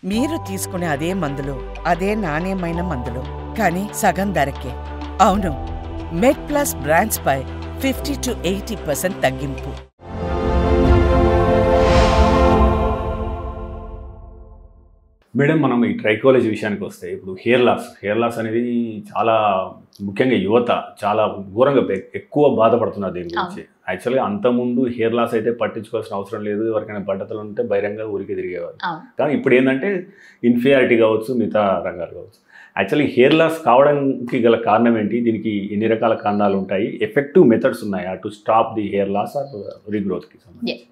మీరు తీసుకునే అదే మందులు అదే నాణ్యమైన మందులు కానీ సగం ధరకే అవును మెడ్ ప్లస్ బ్రాండ్స్ పై ఫిఫ్టీ టు ఎయిటీ పర్సెంట్ తగ్గింపు మేడం మనం ఈ ట్రైకాలజీ విషయానికి వస్తే ఇప్పుడు హెయిర్ లాస్ హెయిర్ లాస్ అనేది చాలా ముఖ్యంగా యువత చాలా ఘోరంగా ఎ- ఎక్కువ బాధపడుతున్నారు దీని గురించి యాక్చువల్గా అంతకుముందు హెయిర్ లాస్ అయితే పట్టించుకోవాల్సిన అవసరం లేదు ఎవరికైనా బట్టతలు ఉంటే బహిరంగ ఊరికి తిరిగేవారు అవును. కానీ ఇప్పుడు ఏంటంటే ఇన్ఫీరియారిటీ కావచ్చు మిగతా రంగాలు కావచ్చు యాక్చువల్లీ హెయిర్ లాస్ కావడానికి గల కారణం ఏంటి దీనికి ఎన్ని రకాల కారణాలు ఉంటాయి ఎఫెక్టివ్ మెథడ్స్ ఉన్నాయా to stop the hair loss or రీగ్రోత్కి సంబంధించి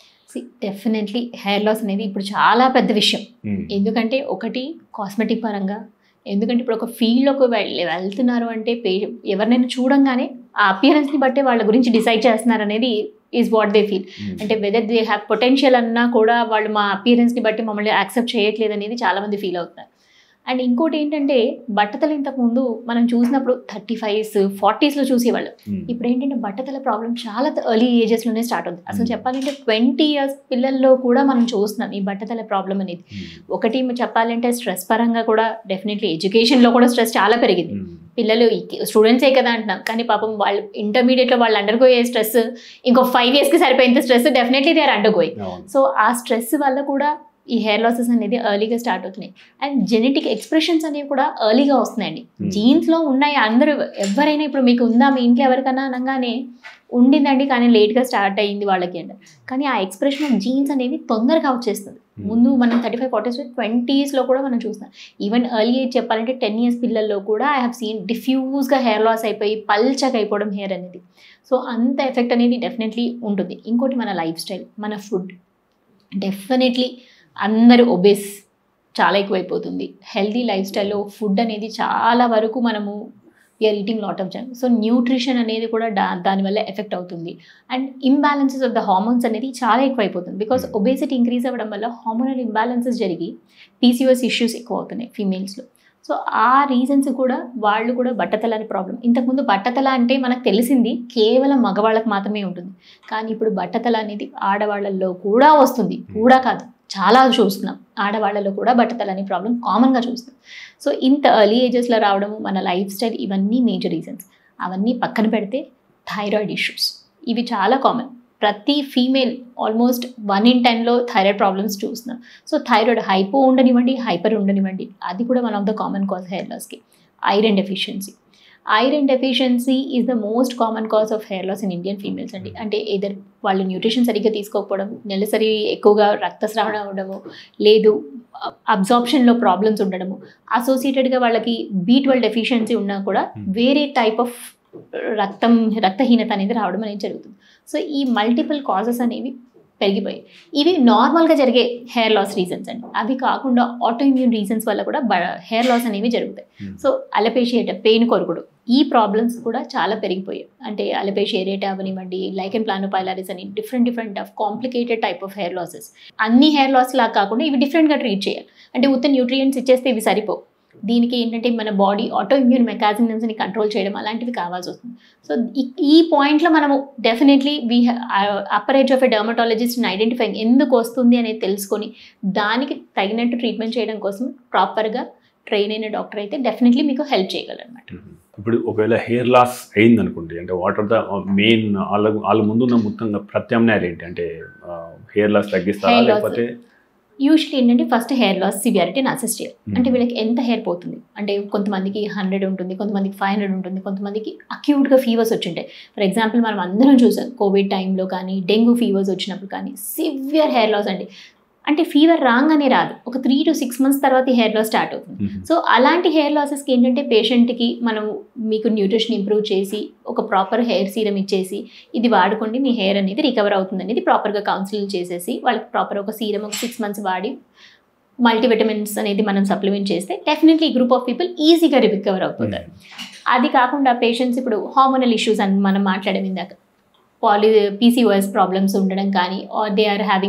డెఫినెట్లీ హెయిర్ లాస్ అనేది ఇప్పుడు చాలా పెద్ద విషయం మ్మ్. ఎందుకంటే ఒకటి కాస్మెటిక్ పరంగా ఎందుకంటే ఇప్పుడు ఒక ఫీల్డ్లోకి వెళ్ళి వెళ్తున్నారు అంటే పే ఎవరినైనా చూడంగానే ఆ అపియరెన్స్ని బట్టే వాళ్ళ గురించి డిసైడ్ చేస్తున్నారు అనేది is what they feel hmm. అంటే వెదర్ దే హ్యావ్ పొటెన్షియల్ అన్నా కూడా వాళ్ళు మా అపియరెన్స్ని బట్టి మమ్మల్ని యాక్సెప్ట్ చేయట్లేదు అనేది చాలామంది ఫీల్ అవుతున్నారు అండ్ ఇంకోటి ఏంటంటే బట్టతలు ఇంతకుముందు మనం చూసినప్పుడు థర్టీ ఫైవ్స్ ఫార్టీస్లో చూసేవాళ్ళు మ్మ్. ఇప్పుడు ఏంటంటే బట్టతల ప్రాబ్లం చాలా ఎర్లీ ఏజెస్లోనే స్టార్ట్ అవుతుంది అసలు Hmm. చెప్పాలంటే ట్వంటీ ఇయర్స్ పిల్లల్లో కూడా మనం చూస్తున్నాం ఈ బట్టతల ప్రాబ్లం అనేది మ్మ్. ఒకటి చెప్పాలంటే స్ట్రెస్ పరంగా కూడా డెఫినెట్లీ ఎడ్యుకేషన్లో కూడా స్ట్రెస్ చాలా పెరిగింది మ్మ్. పిల్లలు స్టూడెంట్సే కదా అంటున్నాం కానీ పాపం వాళ్ళు ఇంటర్మీడియట్లో వాళ్ళు అండర్గోయే స్ట్రెస్ ఇంకో ఫైవ్ ఇయర్స్కి సరిపోయేంత stress definitely they are undergoing అవును. సో ఆ స్ట్రెస్ వల్ల కూడా ఈ హెయిర్ లాసెస్ అనేది ఎర్లీగా స్టార్ట్ అవుతున్నాయి అండ్ జెనెటిక్ ఎక్స్ప్రెషన్స్ అనేవి కూడా ఎర్లీగా వస్తున్నాయండి Hmm. జీన్స్లో ఉన్నాయి అందరూ ఎవరైనా ఇప్పుడు మీకు ఉందా మీ ఇంట్లో ఎవరికైనా అనగానే ఉండిందండి కానీ లేట్గా స్టార్ట్ అయ్యింది వాళ్ళకి అంట కానీ ఆ ఎక్స్ప్రెషన్ ఆఫ్ జీన్స్ అనేది తొందరగా వచ్చేస్తుంది మ్మ్. ముందు మనం థర్టీ ఫైవ్ ఫార్టీస్ ట్వంటీస్లో కూడా మనం చూస్తాం ఈవెన్ ఎర్లీ ఏజ్ చెప్పాలంటే టెన్ ఇయర్స్ పిల్లల్లో కూడా ఐ హ్యావ్ సీన్ డిఫ్యూజ్గా హెయిర్ లాస్ అయిపోయి పల్చగా అయిపోవడం హెయిర్ అనేది సో అంత ఎఫెక్ట్ అనేది డెఫినెట్లీ ఉంటుంది ఇంకోటి మన లైఫ్ స్టైల్ మన ఫుడ్ డెఫినెట్లీ అందరూ ఒబెస్ చాలా ఎక్కువైపోతుంది హెల్దీ లైఫ్ స్టైల్లో ఫుడ్ అనేది చాలా వరకు మనము we are eating lot of junk so nutrition అనేది కూడా దా దానివల్ల ఎఫెక్ట్ అవుతుంది and imbalances of the hormones అనేది చాలా ఎక్కువైపోతుంది బికాస్ ఒబేసిటీ ఇంక్రీజ్ అవ్వడం వల్ల హార్మోనల్ ఇంబ్యాలెన్సెస్ జరిగి పీసీఓఎస్ ఇష్యూస్ ఎక్కువ అవుతున్నాయి ఫీమేల్స్లో సో ఆ రీజన్స్ కూడా వాళ్ళు కూడా బట్టతల అనే ప్రాబ్లం ఇంతకుముందు బట్టతల అంటే మనకు తెలిసింది కేవలం మగవాళ్ళకి మాత్రమే ఉంటుంది కానీ ఇప్పుడు బట్టతల అనేది ఆడవాళ్ళల్లో కూడా వస్తుంది కూడా కాదు చాలా చూస్తున్నాం ఆడవాళ్ళలో కూడా బట్టతల అనే ప్రాబ్లం కామన్గా చూస్తున్నాం సో ఇంత ఎర్లీ ఏజెస్లో రావడము మన లైఫ్ స్టైల్ ఇవన్నీ మేజర్ రీజన్స్ అవన్నీ పక్కన పెడితే థైరాయిడ్ ఇష్యూస్ ఇవి చాలా కామన్ ప్రతి ఫీమేల్ ఆల్మోస్ట్ వన్ ఇన్ టెన్లో థైరాయిడ్ ప్రాబ్లమ్స్ చూస్తున్నాం సో థైరాయిడ్ హైపో ఉండనివ్వండి హైపర్ ఉండనివ్వండి అది కూడా one of the common cause hair లాస్కి iron deficiency iron deficiency is the most common cause of hair loss in Indian females అండి అంటే either వాళ్ళు న్యూట్రిషన్ సరిగ్గా తీసుకోకపోవడం నెలసరి ఎక్కువగా రక్తస్రావణం అవ్వడము లేదు అబ్జార్ప్షన్లో ప్రాబ్లమ్స్ ఉండడము అసోసియేటెడ్గా వాళ్ళకి బీ ట్వెల్వ్ డెఫిషియన్సీ ఉన్నా కూడా Hmm. వేరే టైప్ ఆఫ్ రక్తం రక్తహీనత అనేది రావడం అనేది జరుగుతుంది సో ఈ మల్టిపుల్ కాజెస్ అనేవి పెరిగిపోయాయి ఇవి నార్మల్గా జరిగే హెయిర్ లాస్ రీజన్స్ అండి అవి కాకుండా ఆటో ఇమ్యూన్ రీజన్స్ వల్ల కూడా హెయిర్ లాస్ అనేవి జరుగుతాయి Hmm. సో అలపేషియేట పెయిన్ కొరకుడు ఈ ప్రాబ్లమ్స్ కూడా చాలా పెరిగిపోయాయి అంటే అలపేషియా ఏరేటా అవనివ్వండి లైకెన్ ప్లానోపైలారిస్ అని different different of complicated type of hair losses అన్ని హెయిర్ లాస్ లాగా కాకుండా ఇవి డిఫరెంట్గా ట్రీట్ చేయాలి అంటే ఉత్త న్యూట్రియంట్స్ ఇచ్చేస్తే ఇవి సరిపోవు దీనికి ఏంటంటే మన బాడీ ఆటో ఇమ్యూన్ మెకానిజమ్స్ని కంట్రోల్ చేయడం అలాంటివి కావాల్సి వస్తుంది సో ఈ- ఈ పాయింట్లో మనము definitely we upper age of a డర్మటాలజిస్ట్ని ఐడెంటిఫైయింగ్ ఎందుకు వస్తుంది అనేది తెలుసుకొని దానికి తగినట్టు ట్రీట్మెంట్ చేయడం కోసం ప్రాపర్గా ట్రైన్ అయిన డాక్టర్ అయితే డెఫినెట్లీ మీకు హెల్ప్ చేయగలరు అనమాట ఇప్పుడు ఒకవేళ హెయిర్ లాస్ అయింది అనుకోండి అంటే వాట్ ఆర్ ద మెయిన్ వాళ్ళ వాళ్ళ ముందున్న మొత్తంగా ప్రత్యామ్నాయాలు ఏంటి అంటే హెయిర్ లాస్ తగ్గిస్తారా Hair loss. లేకపోతే యూజువల్లీ ఏంటంటే ఫస్ట్ హెయిర్ లాస్ సివియారిటీని అసెస్ చేయాలి Hmm. అంటే వీళ్ళకి ఎంత హెయిర్ పోతుంది అంటే కొంతమందికి హండ్రెడ్ ఉంటుంది కొంతమందికి ఫైవ్ హండ్రెడ్ ఉంటుంది కొంతమందికి అక్యూట్గా ఫీవర్స్ వచ్చింటాయి ఫర్ ఎగ్జాంపుల్ మనం అందరం చూసాం కోవిడ్ టైంలో కానీ డెంగ్యూ ఫీవర్స్ వచ్చినప్పుడు కానీ సివియర్ హెయిర్ లాస్ అండి అంటే ఫీవర్ రాగానే రాదు ఒక త్రీ టు సిక్స్ మంత్స్ తర్వాత ఈ హెయిర్ లాస్ స్టార్ట్ అవుతుంది మ్మ్. సో అలాంటి హెయిర్ లాసెస్కి ఏంటంటే పేషెంట్కి మనం మీకు న్యూట్రిషన్ ఇంప్రూవ్ చేసి ఒక ప్రాపర్ హెయిర్ సీరం ఇచ్చేసి ఇది వాడుకోండి మీ హెయిర్ అనేది రికవర్ అవుతుంది అనేది ప్రాపర్గా కౌన్సిలింగ్ చేసేసి వాళ్ళకి ప్రాపర్ ఒక సీరం ఒక సిక్స్ మంత్స్ వాడి మల్టీవిటమిన్స్ అనేది మనం సప్లిమెంట్ చేస్తే డెఫినెట్లీ గ్రూప్ ఆఫ్ పీపుల్ ఈజీగా రికవర్ అవుతుంటారు అది కాకుండా పేషెంట్స్ ఇప్పుడు హార్మోనల్ ఇష్యూస్ అని మనం మాట్లాడడం ఇందాక పాలి పీసీఓఎస్ ప్రాబ్లమ్స్ ఉండడం కానీ or they are having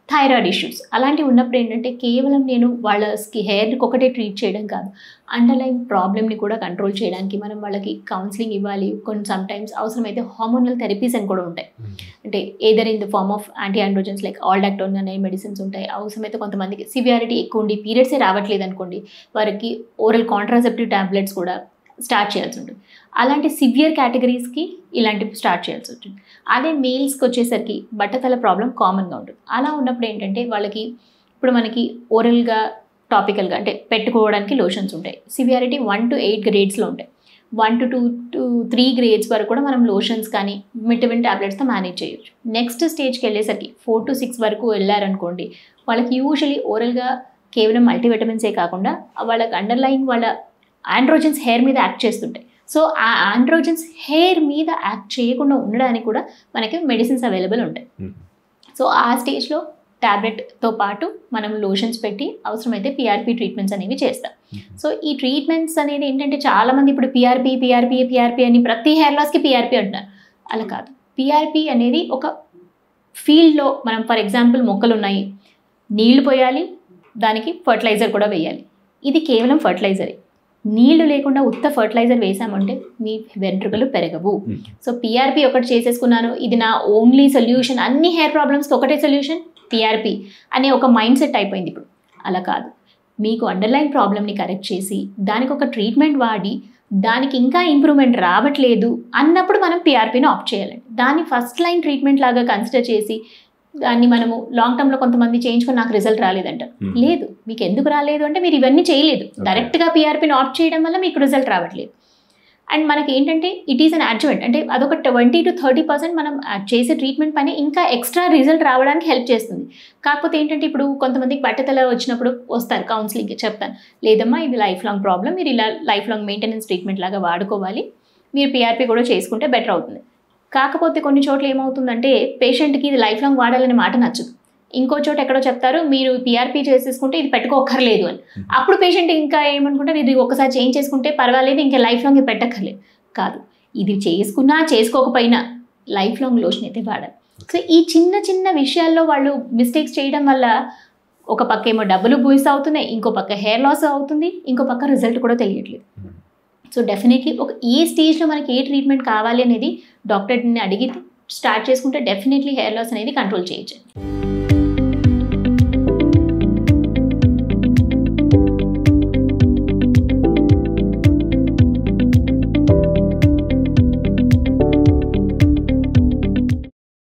thyroid issues అలాంటివి ఉన్నప్పుడు ఏంటంటే కేవలం నేను వాళ్ళ స్కి హెయిర్కి ఒకటే ట్రీట్ చేయడం కాదు అండర్లైన్ ప్రాబ్లమ్ని కూడా కంట్రోల్ చేయడానికి మనం వాళ్ళకి కౌన్సిలింగ్ ఇవ్వాలి కొన్ని సమ్ టైమ్స్ అవసరమైతే హార్మోనల్ థెరపీస్ అని కూడా ఉంటాయి అంటే either in the form of anti androgens like Aldactone అనే మెడిసిన్స్ ఉంటాయి అవసరమైతే కొంతమందికి సివియారిటీ ఎక్కువ ఉండి పీరియడ్సే రావట్లేదు అనుకోండి వారికి ఓరల్ కాంట్రాసెప్టివ్ టాబ్లెట్స్ కూడా స్టార్ట్ చేయాల్సి ఉంటుంది అలాంటి సివియర్ కేటగిరీస్కి ఇలాంటివి స్టార్ట్ చేయాల్సి ఉంటుంది అదే మేల్స్కి వచ్చేసరికి బట్టతల ప్రాబ్లం కామన్గా ఉంటుంది అలా ఉన్నప్పుడు ఏంటంటే వాళ్ళకి ఇప్పుడు మనకి ఓరల్గా టాపికల్గా అంటే పెట్టుకోవడానికి లోషన్స్ ఉంటాయి సివియారిటీ వన్ టు ఎయిట్ గ్రేడ్స్లో ఉంటాయి one to two to three grades వరకు కూడా మనం లోషన్స్ కానీ మిటవిన్ టాబ్లెట్స్తో మేనేజ్ చేయొచ్చు నెక్స్ట్ స్టేజ్కి వెళ్ళేసరికి ఫోర్ టు సిక్స్ వరకు వెళ్ళారనుకోండి వాళ్ళకి యూజువలీ ఓరల్గా కేవలం మల్టీవిటమిన్సే కాకుండా వాళ్ళకి అండర్లైన్ వాళ్ళ ఆండ్రోజన్స్ హెయిర్ మీద యాక్ట్ చేస్తుంటాయి సో ఆ ఆండ్రోజన్స్ హెయిర్ మీద యాక్ట్ చేయకుండా ఉండడానికి కూడా మనకి మెడిసిన్స్ అవైలబుల్ ఉంటాయి Hmm. సో ఆ స్టేజ్లో ట్యాబ్లెట్తో పాటు మనం లోషన్స్ పెట్టి అవసరమైతే పిఆర్పి ట్రీట్మెంట్స్ అనేవి చేస్తాం సో ఈ ట్రీట్మెంట్స్ అనేది ఏంటంటే చాలామంది ఇప్పుడు పిఆర్పి పిఆర్పి పిఆర్పి అని ప్రతి హెయిర్ లాస్కి పిఆర్పి అంటున్నారు అలా కాదు పిఆర్పి అనేది ఒక ఫీల్డ్లో మనం ఫర్ ఎగ్జాంపుల్ మొక్కలు ఉన్నాయి నీళ్లు పోయాలి దానికి ఫర్టిలైజర్ కూడా వేయాలి ఇది కేవలం ఫర్టిలైజరే నీళ్లు లేకుండా ఉత్త ఫర్టిలైజర్ వేసామంటే మీ వెంట్రుకలు పెరగవు Hmm. సో పిఆర్పి ఒకటి చేసేసుకున్నాను ఇది నా ఓన్లీ సొల్యూషన్ అన్ని హెయిర్ ప్రాబ్లమ్స్కి ఒకటే సొల్యూషన్ పిఆర్పి అనే ఒక మైండ్ సెట్ అయిపోయింది ఇప్పుడు అలా కాదు మీకు అండర్లైన్ ప్రాబ్లమ్ని కరెక్ట్ చేసి దానికి ఒక ట్రీట్మెంట్ వాడి దానికి ఇంకా ఇంప్రూవ్మెంట్ రావట్లేదు అన్నప్పుడు మనం పిఆర్పీని ఆప్ట్ చేయాలండి దాన్ని ఫస్ట్ లైన్ ట్రీట్మెంట్ లాగా కన్సిడర్ చేసి దాన్ని మనము లాంగ్ టర్మ్లో కొంతమంది చేయించుకొని నాకు రిజల్ట్ రాలేదంట Hmm. లేదు మీకు ఎందుకు రాలేదు అంటే మీరు ఇవన్నీ చేయలేదు డైరెక్ట్గా పిఆర్పీని ఆప్ట్ చేయడం వల్ల మీకు రిజల్ట్ రావట్లేదు అండ్ మనకి ఏంటంటే ఇట్ ఈస్ అన్ అడ్జువెంట్ అంటే అదొక ట్వంటీ టు థర్టీ పర్సెంట్ మనం చేసే ట్రీట్మెంట్ పైన ఇంకా ఎక్స్ట్రా రిజల్ట్ రావడానికి హెల్ప్ చేస్తుంది కాకపోతే ఏంటంటే ఇప్పుడు కొంతమందికి బట్టతల వచ్చినప్పుడు వస్తారు కౌన్సిలింగ్కి చెప్తాను లేదమ్మా ఇది లైఫ్ లాంగ్ ప్రాబ్లం మీరు ఇలా లైఫ్ లాంగ్ మెయింటెనెన్స్ ట్రీట్మెంట్ లాగా వాడుకోవాలి మీరు పిఆర్పీ కూడా చేసుకుంటే బెటర్ అవుతుంది కాకపోతే కొన్ని చోట్ల ఏమవుతుందంటే పేషెంట్కి ఇది లైఫ్ లాంగ్ వాడాలనే మాట నచ్చదు ఇంకో చోట ఎక్కడో చెప్తారు మీరు పిఆర్పీ చేసేసుకుంటే ఇది పెట్టుకోకర్లేదు అని అప్పుడు పేషెంట్ ఇంకా ఏమనుకుంటారు ఇది ఒకసారి చేంజ్ చేసుకుంటే పర్వాలేదు ఇంకా లైఫ్ లాంగ్ ఇది పెట్టక్కర్లేదు కాదు ఇది చేసుకున్నా చేసుకోకపోయినా లైఫ్ లాంగ్ లోషన్ అయితే వాడాలి సో ఈ చిన్న చిన్న విషయాల్లో వాళ్ళు మిస్టేక్స్ చేయడం వల్ల ఒక పక్క ఏమో డబ్బులు బూయిస్ అవుతున్నాయి ఇంకో పక్క హెయిర్ లాస్ అవుతుంది ఇంకో పక్క రిజల్ట్ కూడా తెలియట్లేదు సో డెఫినెట్లీ ఒక ఏ స్టేజ్లో మనకి ఏ ట్రీట్మెంట్ కావాలి అనేది డాక్టర్ని అడిగి స్టార్ట్ చేసుకుంటే డెఫినెట్లీ హెయిర్ లాస్ అనేది కంట్రోల్ చేయొచ్చు